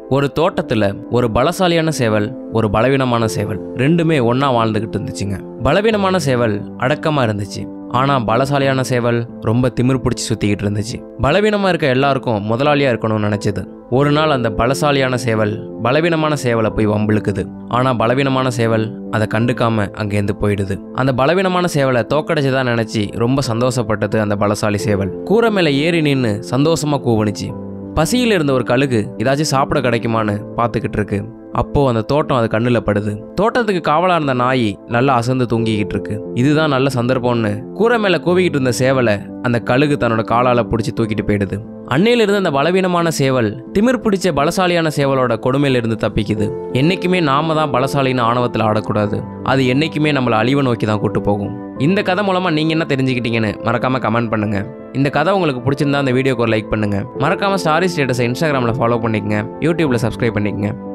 ஒரு தோட்டத்துல ஒரு பலசாலியான சேவல் ஒரு பலவீனமான சேவல் ரெண்டுமே ஒண்ணா வாழ்ந்துகிட்டு இருந்துச்சுங்க பலவீனமான சேவல் அடக்கமா இருந்துச்சு ஆனா பலசாலியான சேவல் ரொம்ப திமிர் பிடிச்சி சுத்திக்கிட்டு இருந்துச்சு பலவீனமா இருக்க எல்லாருக்கும் முதலாளியா இருக்கணும்னு நினைச்சது ஒரு நாள் அந்த பலசாலியான சேவல் பலவீனமான சேவலை போய் வம்பிழுக்குது ஆனா பலவீனமான சேவல் அதை கண்டுக்காம அங்கேருந்து போயிடுது அந்த பலவீனமான சேவலை தோக்கடைச்சதா நினைச்சு ரொம்ப சந்தோஷப்பட்டது அந்த பலசாலி சேவல் கூரை மேல ஏறி நின்று சந்தோஷமா கூவணிச்சு பசியில் இருந்த ஒரு கழுகு ஏதாச்சும் சாப்பிட கிடைக்குமான்னு பார்த்துக்கிட்டு இருக்கு அப்போ அந்த தோட்டம் அது கண்ணில் படுது தோட்டத்துக்கு காவலா இருந்த நாய் நல்லா அசந்து தூங்கிக்கிட்டு இருக்கு இதுதான் நல்ல சந்தர்ப்பம்னு கூரை மேல கூவிக்கிட்டு இருந்த சேவலை அந்த கழுகு தன்னோட காலால பிடிச்சி தூக்கிட்டு போயிடுது அன்னையிலிருந்து அந்த பலவீனமான சேவல் திமிர் பிடிச்ச பலசாலியான சேவலோட கொடுமையிலிருந்து தப்பிக்குது என்னைக்குமே நாம தான் பலசாலின்னு ஆணவத்தில் ஆடக்கூடாது அது என்னைக்குமே நம்மளை அழிவை நோக்கி தான் கூட்டு போகும் இந்த கதை மூலமா நீங்க என்ன தெரிஞ்சுக்கிட்டீங்கன்னு மறக்காம கமெண்ட் பண்ணுங்க இந்த கதை உங்களுக்கு பிடிச்சிருந்தா அந்த வீடியோக்கு ஒரு லைக் பண்ணுங்க மறக்காம ஸ்டாரி ஸ்டேட்டஸை இன்ஸ்டாகிராமில் ஃபாலோ பண்ணிக்கங்க யூடியூப்ல சப்ஸ்கிரைப் பண்ணிக்கங்க